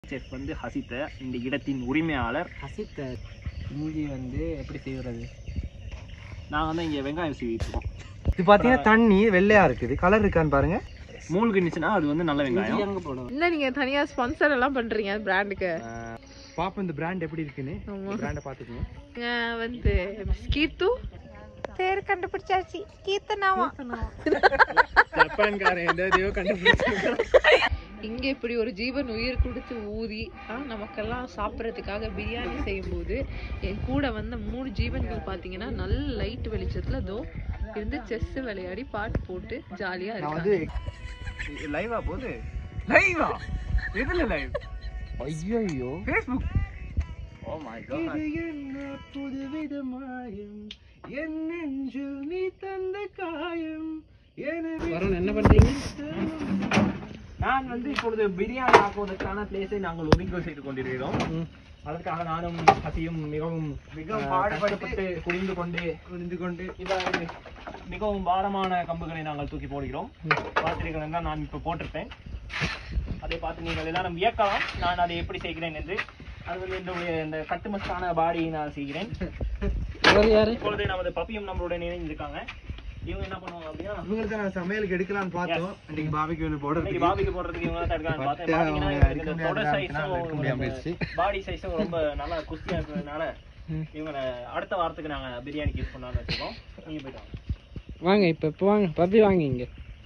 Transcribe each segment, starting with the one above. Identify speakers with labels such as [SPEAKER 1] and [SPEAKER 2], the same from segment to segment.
[SPEAKER 1] Chef வந்து ஹசித்த இந்த இடத்தின் உரிமையாளர்
[SPEAKER 2] ஹசித்த மூஞ்சி வந்து எப்படி செய்கிறது
[SPEAKER 1] நாங்கள் வந்து இங்கே வெங்காயம் சீவிட்டு இருக்கோம்
[SPEAKER 3] இது பார்த்தீங்கன்னா தண்ணி வெள்ளையா இருக்குது கலர் இருக்கான்னு பாருங்க
[SPEAKER 1] மூழ்கு இருந்துச்சுன்னா அது வந்து நல்ல வெங்காயம்
[SPEAKER 2] அங்கே போடுவோம்
[SPEAKER 4] என்ன நீங்க தனியா ஸ்பான்சர் எல்லாம் பண்றீங்க பிராண்டுக்கு
[SPEAKER 3] பாப்போம் இந்த பிராண்ட் எப்படி இருக்குன்னு
[SPEAKER 4] ஆமா.
[SPEAKER 3] பிராண்டை பார்த்துக்கோங்க
[SPEAKER 4] நான் வந்து கீர்த்து பேர் கண்டுபிடிச்சாச்சு கீர்த்தனாவா
[SPEAKER 3] ஜப்பான்காரன் எந்த இதையோ கண்டுபிடிச்சு
[SPEAKER 4] இங்க இப்படி ஒரு ஜீவன் உயிர் கொடுத்து ஊதி ஆ, நமக்கெல்லாம் சாப்பிட்றதுக்காக பிரியாணி செய்யும்போது என் கூட வந்த மூணு ஜீவன்கள் பாத்தீங்கன்னா நல்ல லைட் வெளிச்சத்துல தோ இருந்து செஸ் விளையாடி பாட்டு போட்டு ஜாலியா
[SPEAKER 3] நான்
[SPEAKER 4] இருக்காங்க
[SPEAKER 3] வந்து
[SPEAKER 1] லைவா போகுது லைவா எதுல லைவ்
[SPEAKER 3] ஐயோ
[SPEAKER 1] ஃபேஸ்புக் ஓ மை காட்
[SPEAKER 3] இது என்ன புதுவித மாயம் என் நெஞ்சில் நீ தந்த காயம் எனவே
[SPEAKER 2] வரணும் என்ன பண்றீங்க
[SPEAKER 1] நான் வந்து இப்பொழுது பிரியாணி ஆக்குவதற்கான பிளேஸை நாங்கள் ஒதுக்கீடு செய்து கொண்டிருக்கிறோம் அதற்காக நானும் ஹசியும் மிகவும் மிகவும் பாடுபட்டு குனிந்து கொண்டு
[SPEAKER 3] குனிந்து கொண்டு
[SPEAKER 1] இவ்வாறு மிகவும் பாரமான கம்புகளை நாங்கள் தூக்கி போடுகிறோம் பார்த்தீர்கள் தான் நான் இப்போ போட்டிருப்பேன் அதை பார்த்து நீங்கள் எல்லாரும் வியக்கலாம் நான் அதை எப்படி செய்கிறேன் என்று அது வந்து என்னுடைய இந்த கட்டுமஸ்தான பாடியை நான் செய்கிறேன்
[SPEAKER 2] இவர் யாரு
[SPEAKER 1] இப்பொழுது நமது பப்பியும் நம்மளுடன் இணைந்திருக்காங்க இவங்க என்ன பண்ணுவாங்க அப்படின்னா
[SPEAKER 3] இவங்களுக்கு நான் சமையலுக்கு எடுக்கலாம்னு பார்த்தோம் இன்னைக்கு பாபிக்கு ஒன்று
[SPEAKER 1] இன்னைக்கு
[SPEAKER 3] போடுறதுக்கு
[SPEAKER 1] பாபிக்கு போடுறதுக்கு இவங்க தான் இருக்காங்க பார்த்தேன்
[SPEAKER 3] பட்டு
[SPEAKER 1] பாத்தீங்கன்னா
[SPEAKER 3] அவங்க
[SPEAKER 1] இவங்களுக்கு
[SPEAKER 3] எடுக்க
[SPEAKER 1] இந்த தொட
[SPEAKER 3] முடியாத எடுக்க முடியாம போயிடுச்சு.
[SPEAKER 1] சைஸும் பாடி சைஸும் ரொம்ப நல்லா குஸ்தியா இருக்கிறதுனால இவங்க அடுத்த வாரத்துக்கு நாங்க பிரியாணிக்கு யூஸ் பண்ணலாம்னு வச்சிருக்கோம் நீங்க போயிட்டு வாங்க
[SPEAKER 2] வாங்க இப்போ இப்போ வாங்க பப்பி வாங்க இங்க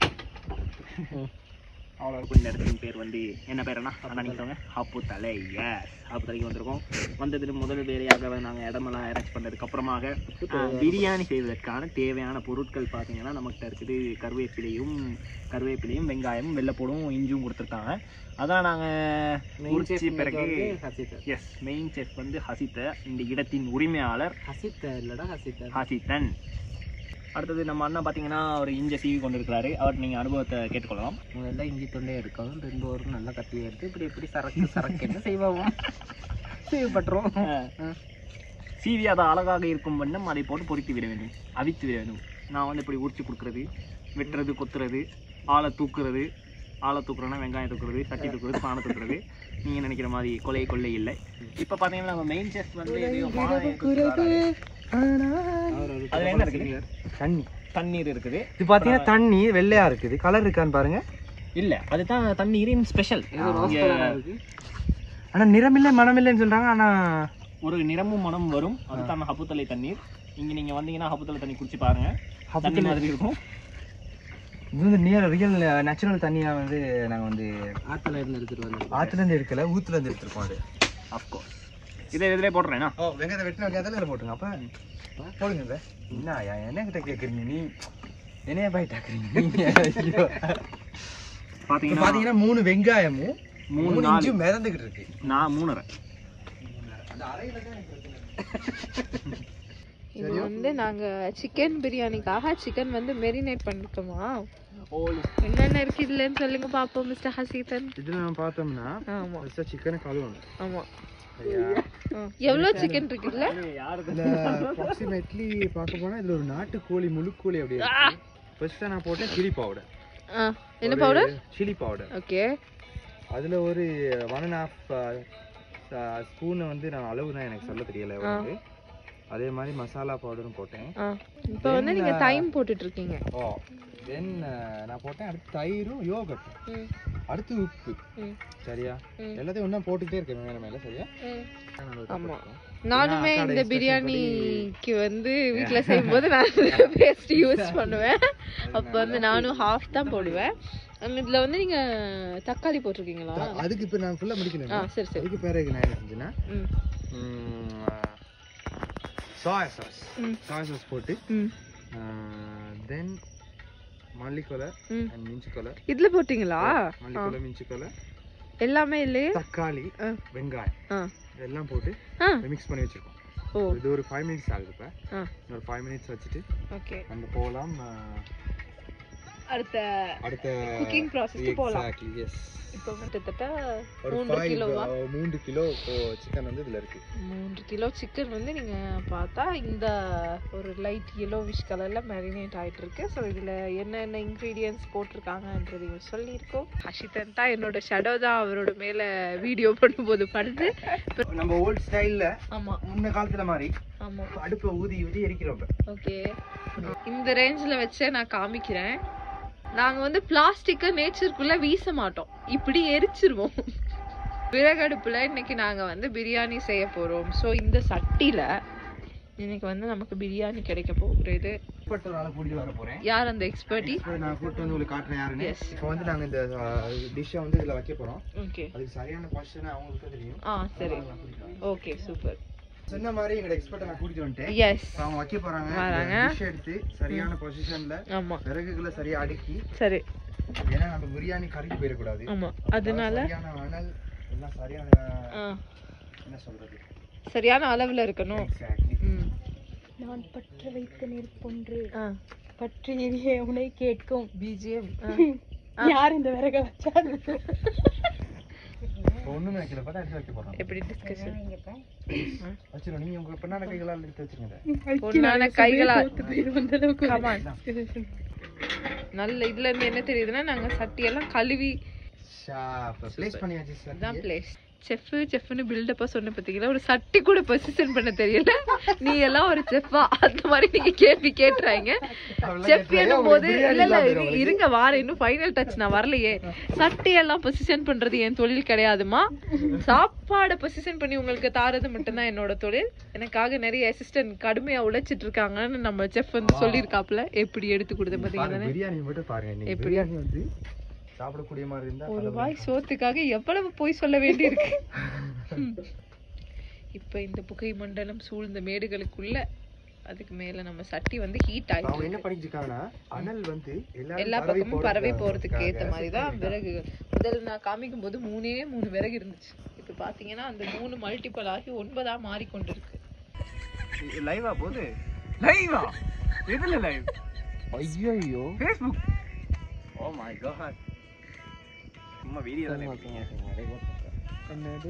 [SPEAKER 1] அவ்வளோ இந்த இடத்தின் பேர் வந்து என்ன பேருனா அண்ணா நீங்கள் சொல்லுங்க ஹாப்பு தலை எஸ் ஹாப்பு தலைக்கு வந்திருக்கோம் வந்ததுக்கு முதல் வேலையாக நாங்கள் இடமெல்லாம் அரேஞ்ச் பண்ணதுக்கு அப்புறமாக ஆஹ், பிரியாணி செய்வதற்கான தேவையான பொருட்கள் பார்த்தீங்கன்னா நம்மகிட்ட இருக்குது கருவேப்பிலையும் கருவேப்பிலையும் வெங்காயமும் வெள்ளைப்பூடும் இஞ்சும் கொடுத்துருக்காங்க அதான் நாங்கள் உரிச்சி பிறகு
[SPEAKER 2] ஹசித்த
[SPEAKER 1] எஸ் மெயின் செஃப் வந்து ஹசித்த இந்த இடத்தின் உரிமையாளர்
[SPEAKER 2] ஹசித்த இல்லடா ஹசித்த
[SPEAKER 1] ஹசித்தன் அடுத்தது நம்ம அண்ணன் பார்த்தீங்கன்னா ஒரு இஞ்ச சீவி கொண்டிருக்கிறாரு அவர் நீங்கள் அனுபவத்தை கேட்டுக்கொள்ளலாம்
[SPEAKER 2] முதல்ல இஞ்சி தொண்டை எடுக்கணும் ரெண்டு ஒரு நல்ல கத்தி எடுத்து இப்படி இப்படி சரக்கு சரக்குன்னு செய்வோம் செய்யப்பட்டுரும்
[SPEAKER 1] சீவி அது அழகாக இருக்கும் வண்ணம் அதை போட்டு பொறித்து விட வேண்டும் அவித்து விட வேண்டும் நான் வந்து இப்படி உரிச்சு கொடுக்குறது வெட்டுறது கொத்துறது ஆளை தூக்குறது ஆளை தூக்குறோன்னா வெங்காயம் தூக்குறது சட்டி தூக்குறது பானை தூக்குறது நீங்கள் நினைக்கிற மாதிரி கொலை கொள்ளை இல்லை இப்போ பார்த்தீங்கன்னா நம்ம மெயின் செஃப் வந்து எதையோ பானை தூக்குறாரு. அதுல என்ன இருக்குது
[SPEAKER 3] தண்ணி
[SPEAKER 1] தண்ணீர் இருக்குது
[SPEAKER 3] இது பார்த்தீங்கன்னா தண்ணி வெள்ளையா இருக்குது கலர் இருக்கான்னு பாருங்க
[SPEAKER 1] இல்ல அதுதான் தண்ணீரின் ஸ்பெஷல்
[SPEAKER 3] ஆனா நிறமில்லை மனமில்லைன்னு சொல்றாங்க ஆனா
[SPEAKER 1] ஒரு நிறமும் மனம் வரும் அதுதான் ஹப்புத்தலை தண்ணீர் இங்க நீங்க வந்தீங்கன்னா ஹப்புத்தலை தண்ணி குடிச்சு பாருங்க தண்ணி மாதிரி இருக்கும்
[SPEAKER 3] இது வந்து நியர் ரியல் நேச்சுரல் தண்ணியா வந்து நாங்க வந்து
[SPEAKER 2] ஆத்துல இருந்து எடுத்துட்டு வந்து
[SPEAKER 3] ஆத்துல இருந்து எடுக்கல ஊத்துல இருந்து எடுத்திருக்கோம் அது
[SPEAKER 1] அப்கோர்ஸ் இதை இதிலே போடுறேன்னா
[SPEAKER 3] ஓ வெங்காயத்தை வெட்டின வெங்காயத்தில் போட்டுங்க அப்ப போடுங்க இதை. என்ன ஐயா என்ன கிட்ட கேக்குறீங்க நீ என்னைய பாய் டாக்குறீங்க நீங்க ஐயோ. இப்ப
[SPEAKER 1] பாத்தீங்கன்னா
[SPEAKER 3] பாத்தீங்கன்னா மூணு வெங்காயமும்
[SPEAKER 1] மூணு
[SPEAKER 3] மூணு
[SPEAKER 1] நாலு.
[SPEAKER 3] இன்ச்சும் மிதந்துகிட்டு இருக்கு
[SPEAKER 1] நான் மூணரை
[SPEAKER 4] இது வந்து நாங்க சிக்கன் பிரியாணிக்காக சிக்கன் வந்து மெரினேட் பண்ணிட்டோமா என்னென்ன இருக்கு இதுலன்னு சொல்லுங்க பாப்போம் மிஸ்டர் ஹசீதன்
[SPEAKER 3] இதுல நம்ம பார்த்தோம்னா
[SPEAKER 4] ஆமா
[SPEAKER 3] ஃபர்ஸ்ட் சிக்கனை கழுவணும்
[SPEAKER 4] ஆமா
[SPEAKER 3] சரியா
[SPEAKER 4] ஆ. எவ்வளவு சிக்கன் இருக்குல்ல
[SPEAKER 3] இதுல அப்ராக்சிமேட்லி பார்க்க போனா இதுல ஒரு நாட்டு கோழி முழு கோழி அப்படியே இருக்கு ஃபர்ஸ்ட் நான் போட்டேன் சில்லி பவுடர்
[SPEAKER 4] ஆ, என்ன பவுடர்
[SPEAKER 3] சில்லி பவுடர்
[SPEAKER 4] ஓகே
[SPEAKER 3] அதுல ஒரு ஒன் அண்ட் ஹாஃப் ஸ்பூனை வந்து நான் அளவு தான் எனக்கு சொல்ல தெரியல வந்து அதே மாதிரி மசாலா பவுடரும் போட்டேன்
[SPEAKER 4] இப்போ வந்து நீங்க டைம் போட்டுட்டு இருக்கீங்க
[SPEAKER 3] ஓ தென் நான் போட்டேன் அடுத்து தயிரும் யோகட்
[SPEAKER 4] ம்,
[SPEAKER 3] அடுத்து உப்பு
[SPEAKER 4] ம்,
[SPEAKER 3] சரியா
[SPEAKER 4] ம்.
[SPEAKER 3] எல்லாத்தையும் ஒன்றா போட்டுக்கிட்டே இருக்கேன் மேலே மேலே சரியா
[SPEAKER 4] ம்.
[SPEAKER 3] நான் ஒரு
[SPEAKER 4] ஆமா.
[SPEAKER 3] போட்டுக்கிறேன்.
[SPEAKER 4] நானுமே
[SPEAKER 3] அக்காவோட
[SPEAKER 4] இந்த
[SPEAKER 3] instruction
[SPEAKER 4] பிரியாணிக்கு வந்து வீட்ல செய்யும்போது நான் பேஸ்ட் யூஸ் பண்ணுவேன் அப்ப வந்து நானும் ஹாஃப் தான் போடுவேன் அங்க இதுல வந்து நீங்க தக்காளி போட்டிருக்கீங்களா
[SPEAKER 3] அதுக்கு இப்போ நான் ஃபுல்லாக
[SPEAKER 4] ஆ
[SPEAKER 3] முடிக்கணும்
[SPEAKER 4] சரி சரி
[SPEAKER 3] அதுக்கு பிறகு நான் என்ன செஞ்சேன்னா
[SPEAKER 4] ம்
[SPEAKER 3] சோயா சாஸ்
[SPEAKER 4] ம்.
[SPEAKER 3] சோயா சாஸ் போட்டு
[SPEAKER 4] ம்
[SPEAKER 3] தென் மல்லிக்கொலை
[SPEAKER 4] ம்.
[SPEAKER 3] அண்ட் மிஞ்சி கொலை
[SPEAKER 4] இதுல போட்டீங்களா
[SPEAKER 3] மல்லிக்கொலை மிஞ்சி கொலை
[SPEAKER 4] எல்லாமே இல்லையே
[SPEAKER 3] தக்காளி
[SPEAKER 4] ஆ.
[SPEAKER 3] வெங்காயம்
[SPEAKER 4] ஆ
[SPEAKER 3] இதெல்லாம் போட்டு
[SPEAKER 4] ஆ
[SPEAKER 3] மிக்ஸ் பண்ணி வச்சிருக்கோம்
[SPEAKER 4] ஓ
[SPEAKER 3] இது ஒரு ஃபைவ் மினிட்ஸ் ஆகுது இப்போ
[SPEAKER 4] ஆ
[SPEAKER 3] ஒரு ஃபைவ் மினிட்ஸ் வச்சுட்டு
[SPEAKER 4] ஓகே
[SPEAKER 3] நம்ம போகலாம்
[SPEAKER 4] அடுத்த
[SPEAKER 3] அடுத்த
[SPEAKER 4] குக்கிங் ப்ராசஸ்க்கு போகலாம்
[SPEAKER 3] எக்ஸாக்ட்லி எஸ்
[SPEAKER 4] இப்போ கிட்டத்தட்ட
[SPEAKER 3] ஒரு
[SPEAKER 4] மூன்று
[SPEAKER 3] five,
[SPEAKER 4] கிலோவா
[SPEAKER 3] uh, மூன்று கிலோ சிக்கன் வந்து இதுல இருக்கு
[SPEAKER 4] மூன்று கிலோ சிக்கன் வந்து நீங்க பார்த்தா இந்த ஒரு லைட் yellowish கலர்ல மேரினேட் ஆயிட்டு இருக்கு ஸோ இதுல என்னென்ன இன்க்ரீடியன்ஸ் போட்டிருக்காங்கன்றதையும் சொல்லியிருக்கோம் ஹஷிதன் தான் என்னோட ஷடோ தான் அவரோட மேல வீடியோ பண்ணும்போது படுது
[SPEAKER 3] நம்ம ஓல்ட் ஸ்டைல்ல
[SPEAKER 4] ஆமா
[SPEAKER 3] முன்ன காலத்துல மாதிரி
[SPEAKER 4] ஆமா
[SPEAKER 3] அடுப்பை ஊதி ஊதி எரிக்கிறோம் இப்ப.
[SPEAKER 4] ஓகே இந்த ரேஞ்சில் வச்சே நான் காமிக்கிறேன் நாங்க வந்து பிளாஸ்டிக்கை நேச்சருக்குள்ள வீச மாட்டோம் இப்படி எரிச்சிருவோம் விறகடுப்புல இன்னைக்கு நாங்க வந்து பிரியாணி செய்ய போறோம் ஸோ இந்த சட்டியில இன்னைக்கு வந்து நமக்கு பிரியாணி கிடைக்க போகிறது
[SPEAKER 3] expert ஒரு ஆளை கூட்டிட்டு வர போறேன்
[SPEAKER 4] யார் அந்த எக்ஸ்பர்ட்டி
[SPEAKER 3] இப்ப நான் கூட்டு வந்து உங்களுக்கு காட்டுறேன் யாருன்னு
[SPEAKER 4] Yes.
[SPEAKER 3] இப்போ வந்து நாங்க இந்த டிஷ்ஷை வந்து இதுல வைக்க போறோம்
[SPEAKER 4] ஓகே
[SPEAKER 3] அதுக்கு சரியான கொஸ்டின் அவங்களுக்கு தெரியும்
[SPEAKER 4] ஆ சரி ஓகே சூப்பர்
[SPEAKER 3] சொன்ன மாதிரி எங்க எக்ஸ்பர்ட்டை நான் கூட்டிட்டு வந்துட்டேன்
[SPEAKER 4] எஸ்
[SPEAKER 3] இப்ப அவங்க வைக்க போறாங்க
[SPEAKER 4] வராங்க.
[SPEAKER 3] டிஷ் எடுத்து சரியான பொசிஷன்ல
[SPEAKER 4] ஆமா
[SPEAKER 3] விறகுகளை சரியா அடுக்கி
[SPEAKER 4] சரி
[SPEAKER 3] ஏன்னா நம்ம பிரியாணி கறிக்கு போயிடக்கூடாது
[SPEAKER 4] ஆமா அதனால
[SPEAKER 3] சரியான அனல் எல்லாம் சரியான
[SPEAKER 4] ஆ,
[SPEAKER 3] என்ன சொல்றது
[SPEAKER 4] சரியான அளவுல இருக்கணும்
[SPEAKER 3] எக்ஸாக்ட்லி
[SPEAKER 4] ம்
[SPEAKER 5] நான் பற்ற வைத்த நெருப்பொன்று
[SPEAKER 4] ஆ
[SPEAKER 5] பற்றி எரிய உனை கேட்கும்
[SPEAKER 4] பிஜிஎம்
[SPEAKER 5] யார் இந்த விறக வச்சாரு
[SPEAKER 3] ஒண்ணுமே வைக்கல பார்த்தா எடுத்து வைக்க போறோம்
[SPEAKER 4] எப்படி டிஸ்கஷன்
[SPEAKER 3] வச்சிருவோம் நீங்க உங்க பெண்ணான கைகளால் எடுத்து வச்சிருங்க
[SPEAKER 4] பொண்ணான கைகளால்
[SPEAKER 5] அந்த அளவுக்கு
[SPEAKER 4] Come on. நல்ல இதுல இருந்து என்ன தெரியுதுன்னா நாங்க சட்டியெல்லாம் கழுவி
[SPEAKER 3] ப்ளேஸ் பண்ணியாச்சு சார்
[SPEAKER 4] தான் பிளேஸ் செஃப் செஃப்னு பில்டப்பா சொன்ன பார்த்தீங்களா ஒரு சட்டி கூட பொசிஷன் பண்ண தெரியல நீ எல்லாம் ஒரு செஃப்பா அந்த மாதிரி நீங்க கேள்வி கேட்டுறாங்க செஃப் என்னும் போது இல்ல இல்ல இரு- இருங்க வார இன்னும் ஃபைனல் டச் நான் வரலையே சட்டி எல்லாம் பொசிஷன் பண்றது என் தொழில் கிடையாதுமா சாப்பாடை பொசிஷன் பண்ணி உங்களுக்கு தாரது மட்டும்தான் என்னோட தொழில் எனக்காக நிறைய அசிஸ்டன்ட் கடுமையா உழைச்சிட்டு இருக்காங்கன்னு நம்ம செஃப் வந்து சொல்லியிருக்காப்ல எப்படி எடுத்து கொடுத்த பாத்தீங்கன்னா
[SPEAKER 3] பிரியாணி மட்டும் பாருங்க நீங்க
[SPEAKER 4] எப்படி?
[SPEAKER 3] பிரியாணி வந்து சாப்பிடக்கூடிய மாதிரி இருந்தா
[SPEAKER 4] ஒரு வாய் சோத்துக்காக எவ்வளவு போய் சொல்ல வேண்டியிருக்கு ம். இப்ப இந்த புகை மண்டலம் சூழ்ந்த மேடுகளுக்குள்ள அதுக்கு மேல நம்ம சட்டி வந்து ஹீட்
[SPEAKER 3] அவங்க
[SPEAKER 4] ஆயிட்டு
[SPEAKER 3] என்ன பண்ணிட்டு இருக்காங்கன்னா அனல் வந்து
[SPEAKER 4] எல்லா பக்கமும் பறவை போறதுக்கு ஏத்த மாதிரி தான் விறகுகள் முதல்ல நான் காமிக்கும் போது மூணே மூணு விறகு இருந்துச்சு இப்ப பாத்தீங்கன்னா அந்த மூணு மல்டிபிள் ஆகி ஒன்பதா மாறிக்கொண்டிருக்கு
[SPEAKER 1] லைவா போகுது லைவா எதுல லைவ்
[SPEAKER 2] ஐயோ
[SPEAKER 1] ஃபேஸ்புக் ஓ மை காட் சும்மா வீடியோ தானே எடுப்பீங்க
[SPEAKER 2] என்னது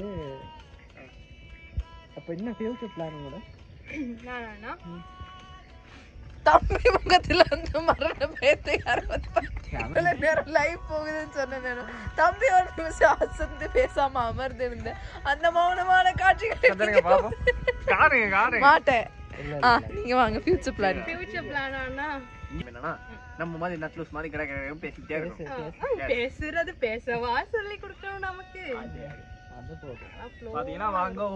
[SPEAKER 2] அப்ப என்ன ஃபியூச்சர் பிளான் கூட
[SPEAKER 5] நானா
[SPEAKER 4] தம்பி முகத்துல அந்த மரண பயத்தை யாரும் வந்து பாத்தீங்க? இவ்வளவு நேரம் லைவ் போகுதுன்னு சொன்ன நேரம் தம்பி ஒரு நிமிஷம் அசந்து பேசாம அமர்ந்து இருந்தேன் அந்த மௌனமான காட்சிகளை
[SPEAKER 1] பாப்போம் காருங்க காருங்க
[SPEAKER 4] மாட்டேன் ஆ நீங்க வாங்க ஃபியூச்சர் பிளான்
[SPEAKER 5] ஃபியூச்சர் பிளானா
[SPEAKER 1] என்னன்னா நம்ம மாதிரி நட்லூஸ் மாதிரி கிட கிட பேசிக்கிட்டே இருக்கணும்
[SPEAKER 5] பேசுறது பேசவா சொல்லி கொடுக்கணும் நமக்கு
[SPEAKER 2] அது போதும்
[SPEAKER 1] பாத்தீங்கன்னா வாங்க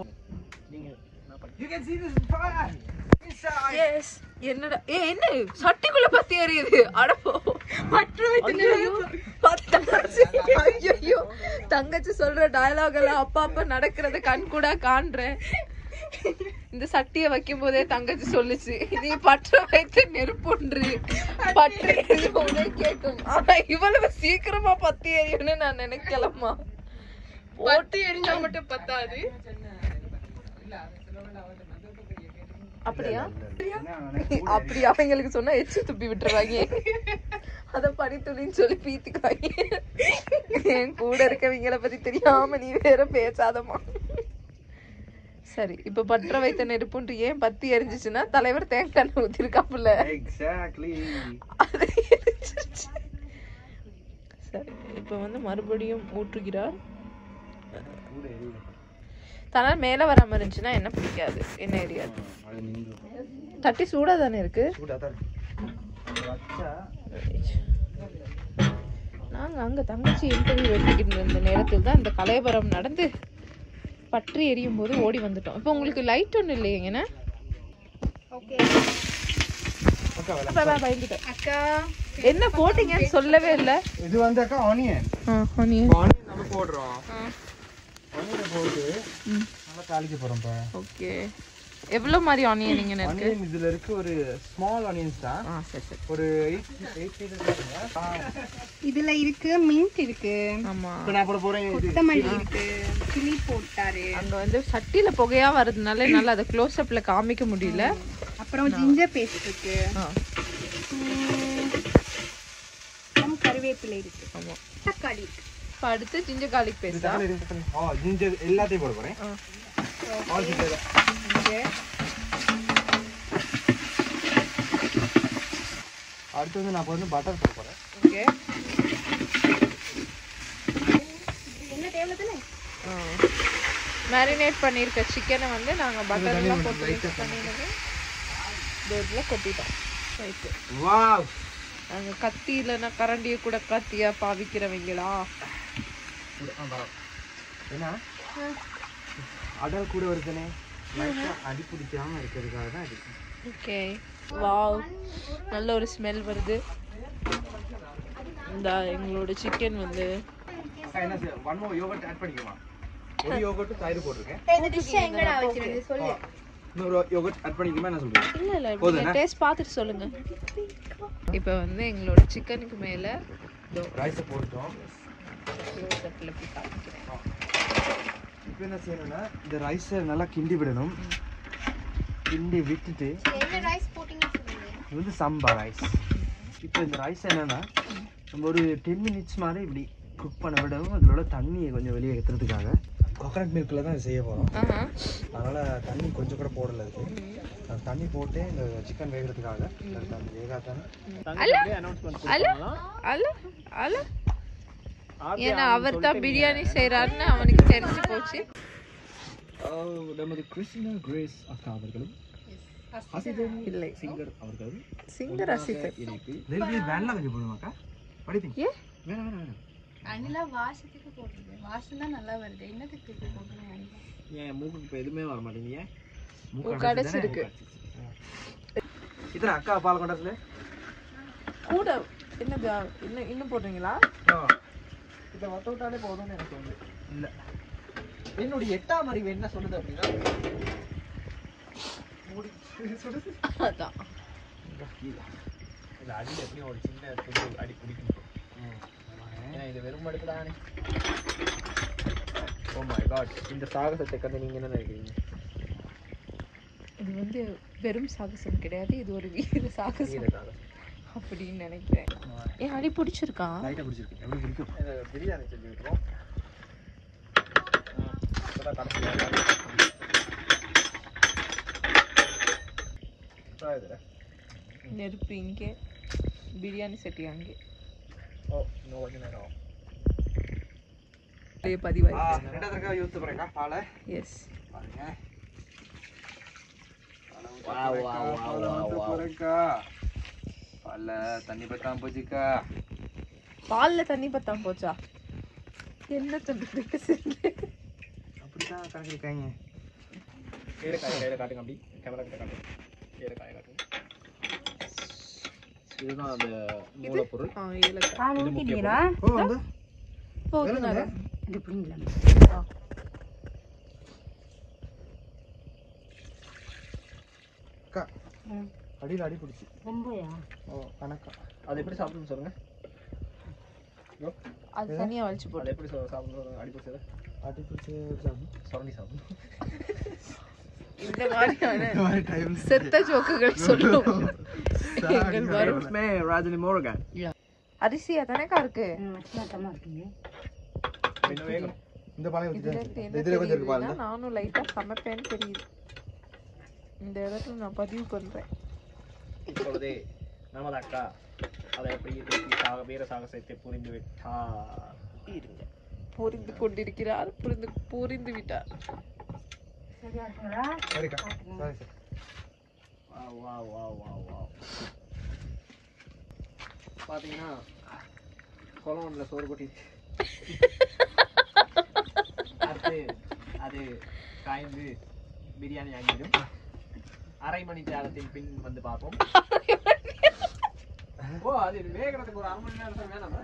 [SPEAKER 4] எஸ் என்னடா ஏ என்ன சட்டிக்குள்ள பத்தி எரியுது அடப்போ ஐயையோ, தங்கச்சி ஐயோ தங்கச்சி சொல்ற டயலாக் எல்லாம் அப்பா அப்பா நடக்கிறத கண் கூட காண்றேன் இந்த சட்டிய வைக்கும் போதே தங்கச்சி சொல்லுச்சு நீ பற்ற வைத்து நெருப்பொன்று பற்றி எரியும்னு கேட்கும் ஆனா இவ்வளவு சீக்கிரமா பத்தி எரியும்னு நான் நினைக்கலம்மா
[SPEAKER 5] பத்து எரிஞ்சா மட்டும் பத்தாது
[SPEAKER 4] அப்படியா அப்படி அவங்களுக்கு சொன்னா எச்சு துப்பி விட்டுருவாங்க அத பனித்துளின்னு சொல்லி பீத்துக்குவாங்க என் கூட இருக்கவங்கள பத்தி தெரியாம நீ வேற பேசாதம்மா சரி இப்ப பற்ற வைத்த நெருப்புன்று ஏன் பத்தி எரிஞ்சிச்சுன்னா தலைவர் தேங்காய் ஊத்திருக்காப்புல
[SPEAKER 3] எக்ஸாக்ட்லி
[SPEAKER 4] அது எரிஞ்சிருச்சு. சரி இப்ப வந்து மறுபடியும் ஊற்றுகிறார் தனால் மேல வராம இருந்துச்சுன்னா என்ன பிடிக்காது என்ன எரியாது
[SPEAKER 3] அது நீங்க
[SPEAKER 4] தட்டி சூடா தானே இருக்கு
[SPEAKER 3] சூடா தான் இருக்கு. வச்சா
[SPEAKER 4] நாங்க அங்க தங்கச்சி இன்டர்வியூ எடுத்துக்கிட்டு இருந்த நேரத்தில் தான் இந்த கலையபரம் நடந்து பற்றி எரியும் போது ஓடி வந்துட்டோம் இப்போ உங்களுக்கு லைட் ஒண்ணு இல்லையங்கண்ணே
[SPEAKER 5] ஓகே
[SPEAKER 3] அக்கா விளக்கு.
[SPEAKER 4] பயந்துட்டேன்
[SPEAKER 5] அக்கா
[SPEAKER 4] என்ன போட்டீங்கன்னு சொல்லவே இல்ல
[SPEAKER 3] இது வந்து அக்கா ஆனியன்
[SPEAKER 4] ஆனியன்
[SPEAKER 3] ஆனியன் நம்ம போடுறோம் ஆனியனை போட்டு நல்லா தாளிக்க போறோம்
[SPEAKER 4] ஓகே எவ்வளவு மாதிரி ஆனியன் நீங்க இருக்கு
[SPEAKER 3] ஆனியன் இதுல இருக்கு ஒரு ஸ்மால் ஆனியன்ஸ் தான்
[SPEAKER 4] ஆ சரி சரி
[SPEAKER 3] ஒரு எயிட் எயிட் பீசஸ்
[SPEAKER 5] இதுல இருக்கு மின்ட் இருக்கு
[SPEAKER 4] ஆமா
[SPEAKER 3] இப்போ நான் போட போறேன் இது
[SPEAKER 5] கொத்தமல்லி இருக்கு கிளி போட்டாரு
[SPEAKER 4] அங்க வந்து சட்டியில புகையா வர்றதுனால என்னால அதை க்ளோஸ் அப்ல காமிக்க முடியல
[SPEAKER 5] அப்புறம் ஜிஞ்சர் பேஸ்ட் இருக்கு
[SPEAKER 4] ஆ.
[SPEAKER 5] உம், கருவேப்பிலை இருக்கு
[SPEAKER 4] ஆமா
[SPEAKER 5] தக்காளி இருக்கு
[SPEAKER 4] இப்போ அடுத்து ஜிஞ்சர் கார்லிக் பேஸ்டா
[SPEAKER 3] ஓ ஜிஞ்சர் எல்லாத்தையும் போட போறேன் ஆல் ஜிஞ்சர்
[SPEAKER 4] இங்கே
[SPEAKER 3] அடுத்து வந்து நான் இப்போ வந்து பட்டர் போட போறேன்
[SPEAKER 4] ஓகே
[SPEAKER 5] என்ன தேவை தானே
[SPEAKER 4] மேரினேட் பண்ணியிருக்க சிக்கனை வந்து நாங்கள் பட்டர்லாம் போட்டு mix பண்ணினது இந்த இதில் கொட்டிட்டோம் ரைட்டு
[SPEAKER 3] வாவ்
[SPEAKER 4] நாங்கள் கத்தி இல்லைன்னா கரண்டியை கூட கத்தியா பாவிக்கிறவங்களா
[SPEAKER 3] என்ன அடல் கூட வருதுனே லைட்டா அடி பிடிக்காம இருக்கிறதுக்காக தான் இது
[SPEAKER 4] ஓகே வாவ் நல்ல ஒரு ஸ்மெல் வருது இந்த எங்களோட சிக்கன் வந்து
[SPEAKER 3] அக்கா, என்ன sir one more yoghurt add பண்ணிக்கமா ஒரு யோகர்ட் தயிர் போட்டிருக்கேன்
[SPEAKER 5] இந்த டிஷ் எங்கடா வச்சிருந்து சொல்லு
[SPEAKER 3] இன்னொரு யோகர்ட் ஆட் பண்ணிக்கமா என்ன சொல்றீங்க
[SPEAKER 4] இல்லை இல்லை
[SPEAKER 3] போதும்னா?
[SPEAKER 4] டேஸ்ட் பார்த்துட்டு சொல்லுங்க இப்போ வந்து எங்களோட சிக்கனுக்கு மேலே
[SPEAKER 3] ரைஸை போட்டோம்
[SPEAKER 4] க்ளோஸ்அப்பில் போய் காமிக்கிறேன்
[SPEAKER 3] இப்போ என்ன செய்யணும்னா இந்த ரைஸை நல்லா கிண்டி விடணும் கிண்டி விட்டுட்டு
[SPEAKER 5] என்ன ரைஸ் போட்டீங்கன்னு சொல்லுங்க
[SPEAKER 3] இது வந்து சம்பா ரைஸ் இப்போ இந்த ரைஸ் என்னன்னா நம்ம ஒரு டென் மினிட்ஸ் மாதிரி இப்படி குக் பண்ண விடவும் அதோட தண்ணியை கொஞ்சம் வெளியே எடுத்துறதுக்காக கோகனட் மில்கில் தான் இது செய்ய போகிறோம்
[SPEAKER 4] ஆஹா
[SPEAKER 3] அதனால் தண்ணி கொஞ்சம் கூட போடல அதுக்கு அது தண்ணி போட்டு இந்த சிக்கன் வேகிறதுக்காக அதுக்கு அந்த வேகாத்தானே
[SPEAKER 1] அனௌன்ஸ்மெண்ட்
[SPEAKER 4] அல்ல அல்ல அல்ல ஏன்னா அவர் தான் பிரியாணி செய்கிறாருன்னு அவனுக்கு தெரிஞ்சு போச்சு
[SPEAKER 3] நமது கிறிஸ்டினா கிரேஸ் அக்கா அவர்களும் அசிதன்
[SPEAKER 4] இல்லை
[SPEAKER 3] சிங்கர் அவர்களும்
[SPEAKER 4] சிங்கர் ரசிகர்
[SPEAKER 3] இணைப்பு நெருங்கி வேணலாம் கொஞ்சம் போடுவாக்கா படிப்பீங்க
[SPEAKER 4] ஏ
[SPEAKER 3] வேணாம் வேணாம் வேணாம்
[SPEAKER 5] அனிலா வாசத்துக்கு போடுறது வாசம் தான் நல்லா வருது என்னத்துக்கு இப்படி போடுறேன்
[SPEAKER 1] ஏன் மூக்குக்கு இப்போ எதுவுமே வர மாட்டேங்குது
[SPEAKER 4] மூக்கு அடைச்சு இருக்கு.
[SPEAKER 3] இத்தனை அக்கா பால் கொண்டாத்துல
[SPEAKER 4] கூட என்ன இன்னும் இன்னும் போடுறீங்களா
[SPEAKER 1] இதை ஒட்ட விட்டாலே போதும்னு எனக்கு தோணுது
[SPEAKER 3] இல்ல
[SPEAKER 1] என்னுடைய எட்டாம் அறிவு என்ன சொல்லுது அப்படின்னா
[SPEAKER 4] அதான்
[SPEAKER 1] இது அடியில் எப்படியும் ஒரு சின்ன துண்டு அடி பிடிக்கும் ஏன் இது வெறும் அடுப்பு தானே ஓ மை காட் இந்த சாகசத்தை கண்டு நீங்க என்ன நினைக்கிறீங்க
[SPEAKER 4] இது வந்து வெறும் சாகசம் கிடையாது இது ஒரு வீர சாகசம்
[SPEAKER 1] வீர சாகசம்
[SPEAKER 4] அப்படின்னு நினைக்கிறேன் ஏன் அடி பிடிச்சிருக்கான்
[SPEAKER 3] லைட்டாக பிடிச்சிருக்கு எப்படி பிடிக்கும்
[SPEAKER 1] இந்த பிரியாணி செஞ்சு விட்டுருவோம் இப்போதான் கடைசியாக இதில்
[SPEAKER 4] நெருப்பு இங்கே பிரியாணி சட்டி அங்கே
[SPEAKER 1] ஓ இன்னும் கொஞ்சம் நேரம் ஆகும்.
[SPEAKER 4] பதிவாய்
[SPEAKER 3] ரெண்டாவது தடவை யூஸ் போகிறேக்கா பாலை
[SPEAKER 4] எஸ்
[SPEAKER 3] பாருங்க
[SPEAKER 1] Wow, wow, wow, wow, wow.
[SPEAKER 3] போறேக்கா பால்ல தண்ணி பத்தாம போச்சுக்கா
[SPEAKER 4] பால்ல தண்ணி பத்தாம போச்சா என்ன சொல்றதுக்கு சரி
[SPEAKER 3] அப்படிதான் கணக்கிருக்காங்க
[SPEAKER 1] கீழே காய் கையில் காட்டுங்க அப்படி கேமரா கிட்ட காட்டுங்க கீழே காய காட்டுங்க இதுதான் அந்த மூலப்பொருள்
[SPEAKER 4] ஆ ஏலக்காய்
[SPEAKER 1] இது முக்கிய
[SPEAKER 3] ஓ வந்து
[SPEAKER 4] போதுனால
[SPEAKER 3] அக்கா அடியில் அடி பிடிச்சி ஓ கணக்கா
[SPEAKER 1] அது எப்படி சாப்பிடணும்னு சொல்லுங்க
[SPEAKER 4] அது தனியா வலிச்சு
[SPEAKER 1] அது
[SPEAKER 4] போட்டு
[SPEAKER 1] எப்படி சொ- சாப்பிடணும் சொல்லுங்க அடி பிடிச்சது
[SPEAKER 3] அடி பிடிச்சி சாப்பிடும்
[SPEAKER 1] சுரண்டி சாப்பிடணும்
[SPEAKER 4] இந்த மாதிரியான செத்த ஜோக்குகள் சொல்லும் எங்கள் வரும்
[SPEAKER 1] ராஜினி மோரகன்
[SPEAKER 4] அரிசியா தானேக்கா இருக்கு
[SPEAKER 1] இன்னும் வேகணும்
[SPEAKER 3] இந்த பாலை
[SPEAKER 4] இதுல
[SPEAKER 3] வச்சுட்டு
[SPEAKER 4] இருந்து என்ன
[SPEAKER 3] இதுல கொஞ்சம் இருக்கு
[SPEAKER 4] தெரியுதுன்னா
[SPEAKER 3] பால்
[SPEAKER 4] நானும் லைட்டா சமைப்பேன்னு தெரியுது இந்த இடத்துல நான் பதிவு பண்றேன்
[SPEAKER 1] இப்பொழுதே நமது அக்கா அதை எப்படி தூக்கி சாக வீர சாகசத்தை புரிந்து விட்டார்
[SPEAKER 4] இருங்க புரிந்து கொண்டிருக்கிறார் புரிந்து புரிந்து விட்டார்
[SPEAKER 3] சரிக்கா சரி சரி
[SPEAKER 1] wow wow wow wow wow பார்த்தீங்கன்னா குளம்ல சோறு கொட்டிடுச்சு அது அது காய்ந்து பிரியாணி ஆகிடும் அரை மணி நேரத்தின் பின் வந்து பார்ப்போம் ஓ அது வேகிறதுக்கு ஒரு அரை மணி நேரம் வேணாமா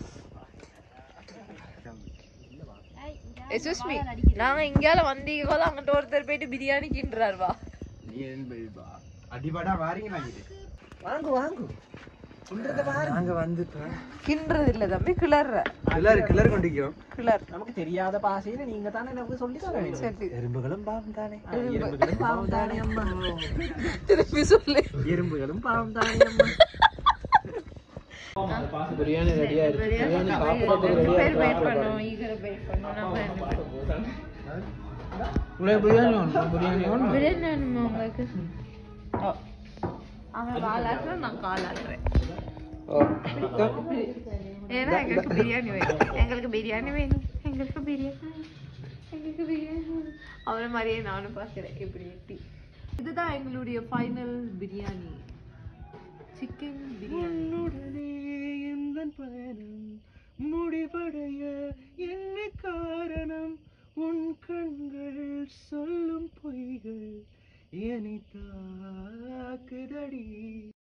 [SPEAKER 4] எக்ஸ்கூஸ் மீ நாங்க இங்கால வந்தீங்க போல அங்கிட்ட ஒருத்தர் போயிட்டு பிரியாணி கிண்டுறாரு வா
[SPEAKER 3] அடிபடா வாரிங்க நாங்கிட்டு வாங்கு வாங்கு நாங்க வந்துட்டோம்
[SPEAKER 4] கிண்டுறது இல்ல தம்பி கிளற
[SPEAKER 3] எல்லாரும் கிளர் கொண்டிருக்கிறோம்
[SPEAKER 4] கிளர்
[SPEAKER 1] நமக்கு தெரியாத பாசையில நீங்க தானே நமக்கு சொல்லி தர வேணும்
[SPEAKER 4] சரி
[SPEAKER 3] எறும்புகளும் பாவம் தானே
[SPEAKER 1] எறும்புகளும் பாவம் தானே அம்மா
[SPEAKER 4] திருப்பி சொல்லு
[SPEAKER 1] எறும்புகளும் பாவம் தானே அம்மா
[SPEAKER 2] பிரியாணி ரெடியா இருக்கு
[SPEAKER 4] பிரியாணி
[SPEAKER 2] பிரியாணி சாப்பிடறதுக்கு
[SPEAKER 4] ரெண்டு
[SPEAKER 2] ரெடியா
[SPEAKER 4] பேர் வெயிட்
[SPEAKER 2] இருக்கு
[SPEAKER 4] பண்ணோம் ஈகர வெயிட் பண்ணோம் நம்ம ரெண்டு பேரும்
[SPEAKER 2] உள்ள பிரியாணி வேணும் பிரியாணி வேணும்
[SPEAKER 4] பிரியாணி வேணுமா உங்களுக்கு ஓ. அவன் வாலாட்டுறேன் நான் காலாட்டுறேன்
[SPEAKER 2] ஓ.
[SPEAKER 4] ஏன்னா எங்களுக்கு பிரியாணி வேணும் எங்களுக்கு பிரியாணி வேணும் எங்களுக்கு பிரியாணி வேணும். எங்களுக்கு பிரியாணி வேணும் அவரை மாதிரியே நானும் பார்க்குறேன் இப்படி எட்டி இதுதான் எங்களுடைய ஃபைனல் பிரியாணி சிக்கன் பிரியாணி
[SPEAKER 3] பயணம் முடிவடைய என்ன காரணம் உன் கண்கள் சொல்லும் பொய்கள் என்னை தாக்குதடி